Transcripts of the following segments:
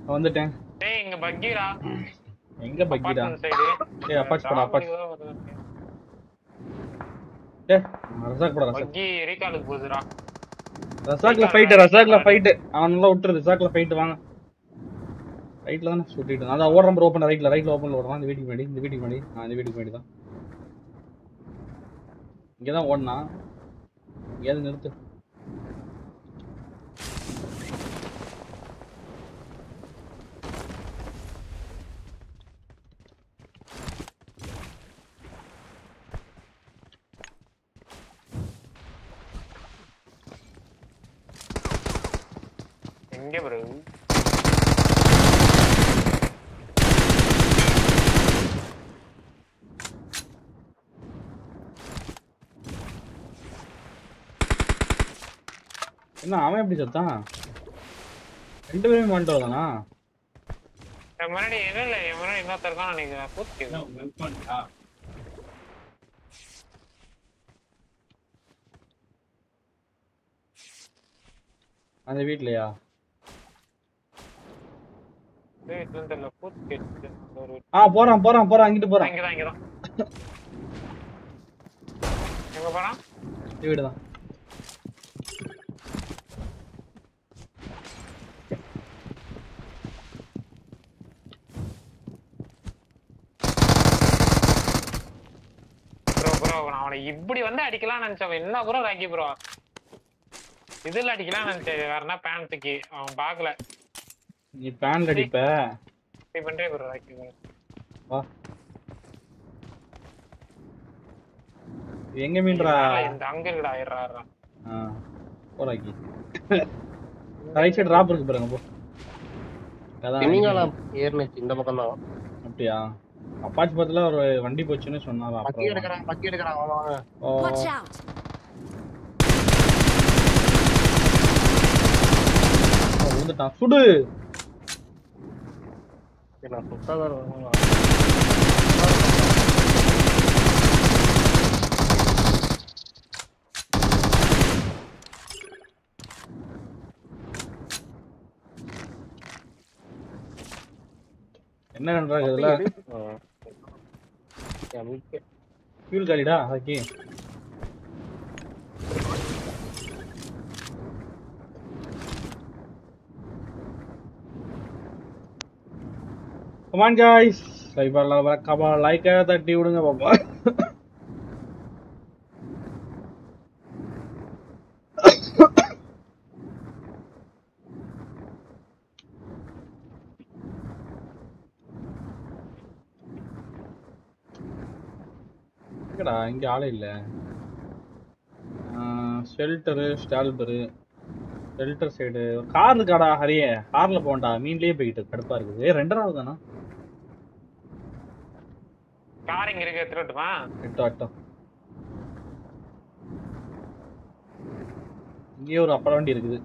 வந்துட்டேன் டேய் இங்க பக்கிரா எங்க பக்கிடா அப்பார்ட்மெண்ட் சைடு ஏய் அப்பாச் படா அப்பாச் ஏ ரசாக் படா ரசாக் பக்கி ரீகாலுக்கு போகுதுடா ரசாக்ல ஃபைட் ரசாக்ல ஃபைட் அவன் நல்லா விட்டுரு ரசாக்ல ஃபைட் வாங்க ரைட்ல தானே சுட்டிட்டு அதான் ஓடுற நம்பர் ஓப்பன் ரைட்ல ரைட்ல ஓப்பன்ல ஓடுறான் இந்த வீட்டுக்கு முன்னாடி இந்த வீட்டுக்கு முன்னாடி ஆ இந்த வீட்டுக்கு முன்னாடி தான் இங்க தான் ஓடனா எங்கேயாவது நிறுத்து எங்க ப்ரோ என்ன அவன் எப்படி செத்தான் ரெண்டு பேருமே மாட்டு வரதானா என் முன்னாடி இல்ல இல்ல என் முன்னாடி இன்னொருத்தர் இருக்கான் நினைக்கிறேன் கூத்து அந்த வீட்லயா வீட்டுல தெரியல கூத்து கேட்டு ஒரு ஆ போறான் போறான் போறான் அங்கிட்டு போறான் இங்கதான் இங்கதான் எங்க போறான் இந்த வீடு தான் ப்ரோ ப்ரோ நான் அவனை இப்படி வந்து அடிக்கலாம் நினைச்சவன் என்ன ப்ரோ ராக்கி ப்ரோ இதுல அடிக்கலாம் நினைச்சேன் வேற என்ன பேண்ட்டுக்கு அவன் பாக்கல நீ பேன்ல அடிப்ப ட்ரை பண்றே ப்ரோ ராக்கி ப்ரோ வா இது எங்க மீன்றா இந்த அங்க இருக்குடா ஆயிடுறா ஆ போடாக்கி ரைட் சைடு டிராப் இருக்கு பாருங்க போ அதான் திமிங்கலம் ஏறினுச்சு இந்த பக்கம் தான் அப்படியா அப்பாச்சி பக்கத்துல ஒரு வண்டி போச்சுன்னு சொன்னாரா பக்கி அப்புறம் எடுக்கிறான் பக்கி எடுக்கிறான் வாங்க வாங்க ஓ Watch out! அவன் விழுந்துட்டான் சுடு சரி, நான் சுத்தாதான் வருவேன். என்ன பண்றாங்க இதுல ஆ. எம்கே. ஃபியூல் காலிடா ஹக்கி கமான் காய்ஸ் லைஃப் கமா லைக்கா தட்டி விடுங்க பாப்பா எங்கடா இங்க ஆளே இல்ல ஷெல்டரு ஸ்டால்பரு ஷெல்டர் சைடு கார் இருக்காடா ஹரியே கார்ல போண்டா மீன்லயே போயிட்டு கடுப்பா இருக்குது ஏ ரெண்டராவது தானா கார் இங்க இருக்கு எடுத்துட்டுமா எட்டு ஆட்டம் இங்கேயே ஒரு அப்பட வண்டி இருக்குது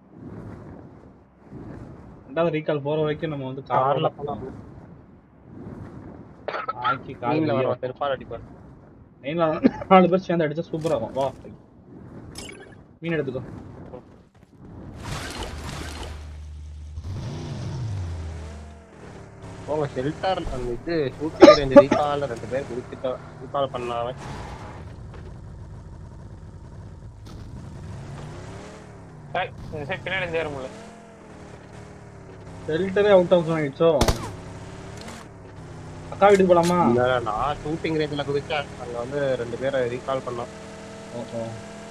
ரெண்டாவது ரீகால் போற வரைக்கும் நம்ம வந்து கார்ல கார்ல போலாம் ஆக்கி மீன்ல கார் வர பெருப்பால் அடிப்பார் மெயின்ல நாலு பேர் சேர்ந்து அடிச்சா சூப்பரா இருக்கும் வா மீன் எடுத்துக்கோ போங்க ஷெல்டர் அந்த இது ஷூட்டிங் ரேஞ்ச் ரீகால் ரெண்டு பேர் குடிச்சிட்டு ரீகால் பண்ணாம ஏய், இந்த சைடு பின்னாடி இருந்து ஏற முடியல ஷெல்டரே அவுட் ஆஃப் ஆயிடுச்சோ அக்கா வீட்டுக்கு போலாமா இல்ல, நான் ஷூட்டிங் ரேஞ்சில் குதிச்சேன் அங்க வந்து ரெண்டு பேரை ரீகால் பண்ணோம் ஓஹோ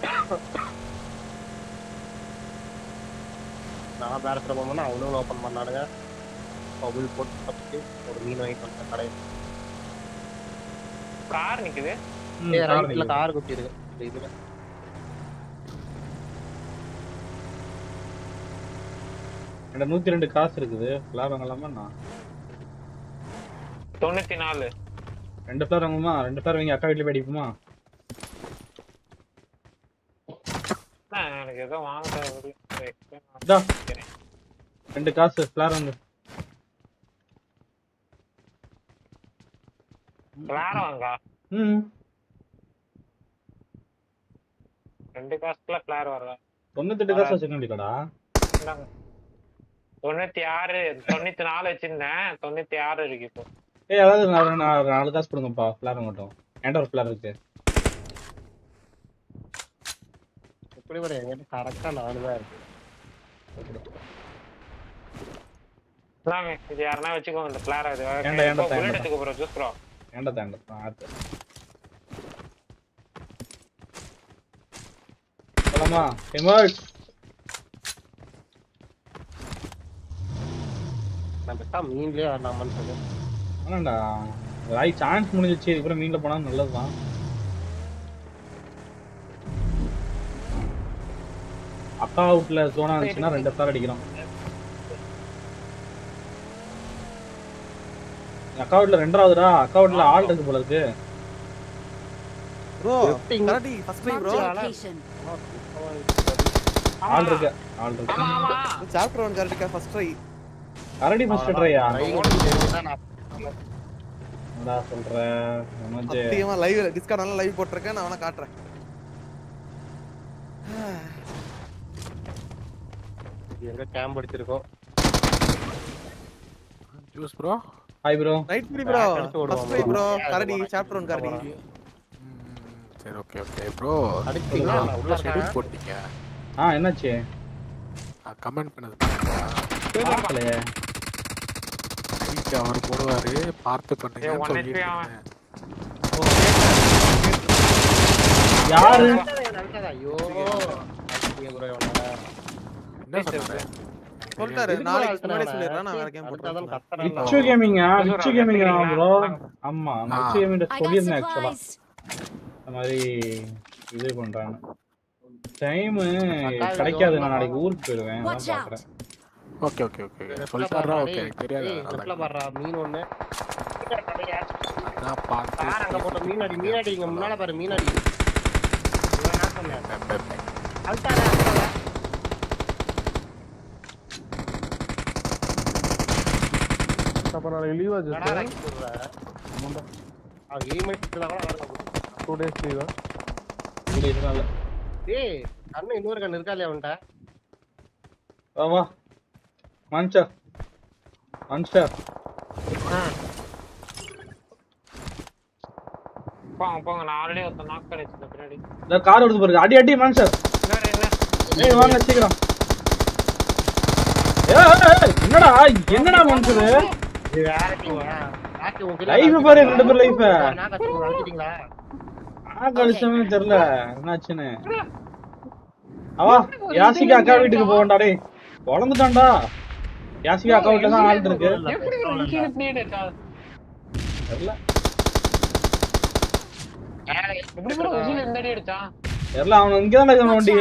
நான் பேரத்துல போகும்போது அவனும் ஓப்பன் பண்ணானுங்க பபுள் போட்டு தப்பிச்சு ஒரு மீன் வாங்கிட்டு வந்தேன் கடையில் கார் நிக்குது ம், ஏய், car ரைட்ல நிக்குது. கார் குத்தி இருக்கு இந்த இதுல என்கிட்ட நூத்தி ரெண்டு காசு இருக்குது ஃபிளார் வாங்கலாமா நான் தொண்ணூத்தி நாலு ரெண்டு ஃபிளார் வாங்குமா ரெண்டு ஃபிளார் வாங்கி அக்கா வீட்டுல போய் அடிப்போமா ஆ, எனக்கு ஏதோ வாங்க தேவை இதா. ரெண்டு காசு ஃபிளார் வாங்கு வேற வாங்கா ம் ரெண்டு காசுக்குள்ள பிளேயர் வர தொண்ணூத்தெட்டு காசு வச்சுக்க வேண்டியதாடா இந்தாங்க தொண்ணூத்தி ஆறு தொண்ணூத்தி நாலு வச்சிருந்தேன் தொண்ணூத்தி ஆறு இருக்கு இப்போ ஏய் அதாவது நான் நான் ஒரு நாலு காசு கொடுங்கப்பா ஃபிளார் மட்டும் என்கிட்ட ஒரு ஃபிளார் இருக்கு எப்படி வர என்கிட்ட கரெக்டா நாலு தான் இருக்கு இந்தாங்க, இது யாருன்னா வச்சுக்கோங்க இந்த பிளார் அது ஏன்டா, ஏன்டா புல்லட் தேங்கடா? எடுத்துக்க ப்ரோ ஜூஸ் ப்ரோ ஏன்டா தேண்ட ஆத்து போலாமா எமர்ஜ் நான் பெட்டா மீன்லயே வரலாமான்னு சொல்லு ஆனாண்டா ராய் சான்ஸ் முடிஞ்சிச்சு இதுக்கப்புறம் மீன்ல போனா நல்லதுதான் அக்கா அவுட்ல ஜோனா இருந்துச்சுன்னா ரெண்டு ஸ்டார் அடிக்கிறோம் அக்கா அவுட்ல ரெண்டாவதுடா அக்கா அவுட்ல ஆள் இருக்கு போல இருக்கு ப்ரோ Left இங்க. கரடி first try bro Marked a location. ஆள் இருக்கு ஆள் இருக்கு ஆமா ஆமா சாப்டர் ஒன் கரடிக்கா ஃபர்ஸ்ட் ட்ரை கரடி ஃபர்ஸ்ட் ட்ரையா Try மட்டும் தெரிஞ்சுட்டா நான் என்னடா சொல்ற மனோஜ் சத்தியமா லைவ் டிஸ்கார்ட் நல்லா லைவ் போட்டிருக்கேன் நான் வேணா காட்டுறேன் எங்க கேம்ப் அடிச்சிருக்கோம் juice bro hi bro right புடி ப்ரோ Back அடிச்சு விடுவான் ஃபர்ஸ்ட் ட்ரை ப்ரோ bro. கரடி சாப்டர் ஒன் கரடி சரி ஓகே ஓகே ப்ரோ அடிச்சிட்டீங்களா? நான் உள்ள ஷெட்யூல் இருக்கேன். போட்டீங்க ஆ என்னாச்சு கமெண்ட் பண்ணது பாத்தீங்களா? பார்க்கலையே Like அவர் போடுவாரு பார்த்து ஏய், பண்ணுங்க one சொல்லிட்டு HP அவன். இருந்தேன். யாரு நடக்காதா? ஐயோ அடிச்சீங்க bro இவனை. என்ன சொன்னாரு சொல்லிட்டாரு இதுக்கு நாளைக்கு மேல முன்னாடி அழுத்தினானே. சொல்லிடுறேன் நான் வேற கேம் அடுத்தாதான் போட்டுறேன் கத்துறான்ல விச்சு அவன். கேமிங்கா விச்சு கேமிங்கா ப்ரோ நாங்க- ஆமா ஆ. நான் விச்சு கேமிங் I got சொல்லியிருந்தேன் ஆக்சுவலா supplies. இந்த மாதிரி இது பண்றாங்க டைம் கட்டாயம் கிடைக்காது எதுவும் நான் நாளைக்கு ஊருக்கு போயிடுவேன் அதான் Watch out. பாக்குறேன் ஓகே ஓகே ஓகே லெஃப்ட்ல சொல்லிட்டாரா பாருடா, ஓகே டேய். எனக்கு தெரியாது டேய், லெஃப்ட்ல பாருடா, மீன் ஒண்ணு அதான் பார்த்து பாரு, அங்க போட்ட மீனாடி மீனாடி இங்க முன்னால பாரு மீனாடி இவன் என்ன சொன்னேன்? அழுத்தாத, அழுத்தாத. அப்ப நாளைக்கு லீவா என்னடா ராக்கி போடுற? அவன் aim அடிச்சுட்டுதான் கூட அவனுக்கு போடுறான். டூ டேஸ் லீவா இங்க இதனால டேய், கண்ணு இன்னொரு கண்ணு இருக்கா இல்லையா அவன்கிட்ட? வா வா மான்ஸ்டர் மான்ஸ்டர் போங்க போங்க நான் ஆல்ரெடி ஒருத்தன் நாக் பண்ணிச்சிருந்தேன் பின்னாடி இந்த கார் எடுத்து பாருங்க அடி அடி மான்ஸ்டர் இன்னொரு என்ன ஏய் வாங்க சீக்கிரம் ஏய், ஏய், ஏய், என்னடா என்னடா மான்ஸ்டர் இது வேற team ஆ? ராக்கி உன் கீழ Life பாரு, ரெண்டு பேர் life. நான் கத்துக்கு அழுத்திட்டீங்களா? ஆ கழிச்சவனே தெரியல என்னாச்சுன்னு அவா யாசிகா அக்கா வீட்டுக்கு போகண்டா டேய் வளர்ந்துட்டான்டா யாசிகா அக்கா வீட்டுல தான் ஆள் இருக்கு எப்படி bro இங்க கீழே பின்னாடி இருக்கா? தெரியல எப்படி ப்ரோ உசில எந்த அடி அடிச்சான் தெரியல அவன் இங்கதான் இருக்கான் வண்டி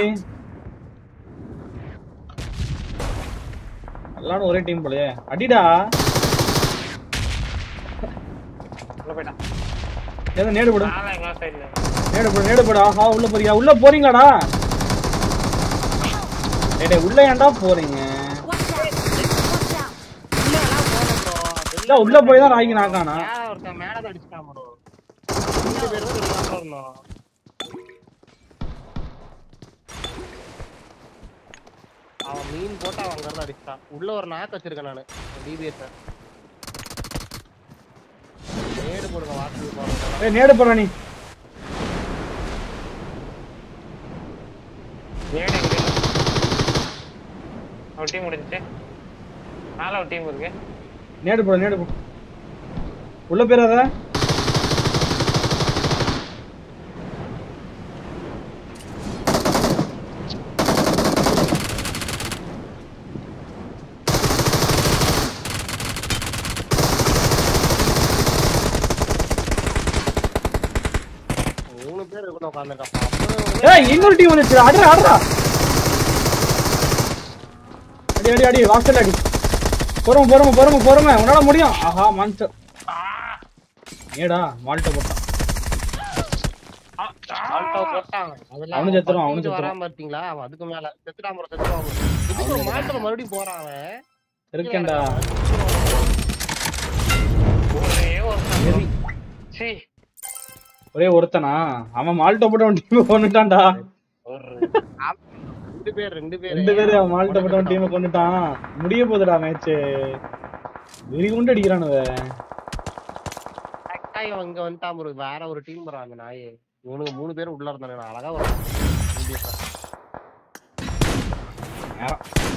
எல்லாரும் ஒரே டீம் போலயே அடிடா உள்ள போயிட்டான் ஏதோ நேடு போடு நானும் எங்க சைடுல நேடு போடு நேடு போடு ஆஹா உள்ள போறியா உள்ள போறீங்களாடா டேய் டேய், உள்ள ஏன்டா போறீங்க Watch out. Watch out. உள்ளலாம் போகல bro. இல்ல உள்ள போய் தான் ராய்க்கு நாக்கானா மேல ஒருத்தன் மேல தான் அடிச்சுட்டான் bro. ரெண்டு பேரும் வெளில தான் இருந்தோம். அவன் மீன் போட்டு அவன் அங்க இருந்து அடிச்சிட்டான் உள்ள ஒரு நாக்கு வச்சிருக்கேன் நானு டிபிஎஸ் நேடு போடுங்க வாக்கு போடுங்க ஏய் நேடு போறா நீ ஏடு எங்க ஒரு டீம் முடிஞ்சுச்சு மேல ஒரு டீம் இருக்கு நேடு போடு நேடு போடு உள்ள போயிடாத மூணு பேர் இருக்கணும் உட்காந்துருக்கான் ஏய் இன்னொரு டீம் வந்துச்சு அடடா அடடா அடி அடி அடி வாசல் அடி பொறுமை பொறுமை பொறுமை பொறுமை உன்னால முடியும் ஆஹா மான்ஸ்டர் ஏடா மால்ட்ட போட்டான் ஆல்டோ போட்டான் அதெல்லாம் அவனும் செத்துருவான், அவன் அவனும் பத்து செத்துருவான். வராம பார்த்தீங்களா அவன் அதுக்கு மேல செத்துட்டான் bro, செத்துட்டான் bro. இதுக்கு ஒரு மாட்டுல மறுபடியும் போறான் அவன் இருக்கேன்டா ஒரே ஒரு சீ ஒரே ஒருத்தனா அவன் மால்ட்ட போட்டு அவன் டீம் கொண்டுட்டான்டா ரெண்டு பேர் ரெண்டு பேர் ரெண்டு பேரும் அவன் மால்ட்ட போட்டவன் டீமை கொண்டுட்டான் முடிய போகுதுடா மேட்ச் வெறி கொண்டு அடிக்கிறானுவ கரெக்டா இவன் இங்க வந்துட்டான் bro. வேற ஒரு டீம் வரான் அந்த நாய் இவனுங்க மூணு பேரும் உள்ள இருந்தானுங்க அழகா வரும் நேரம்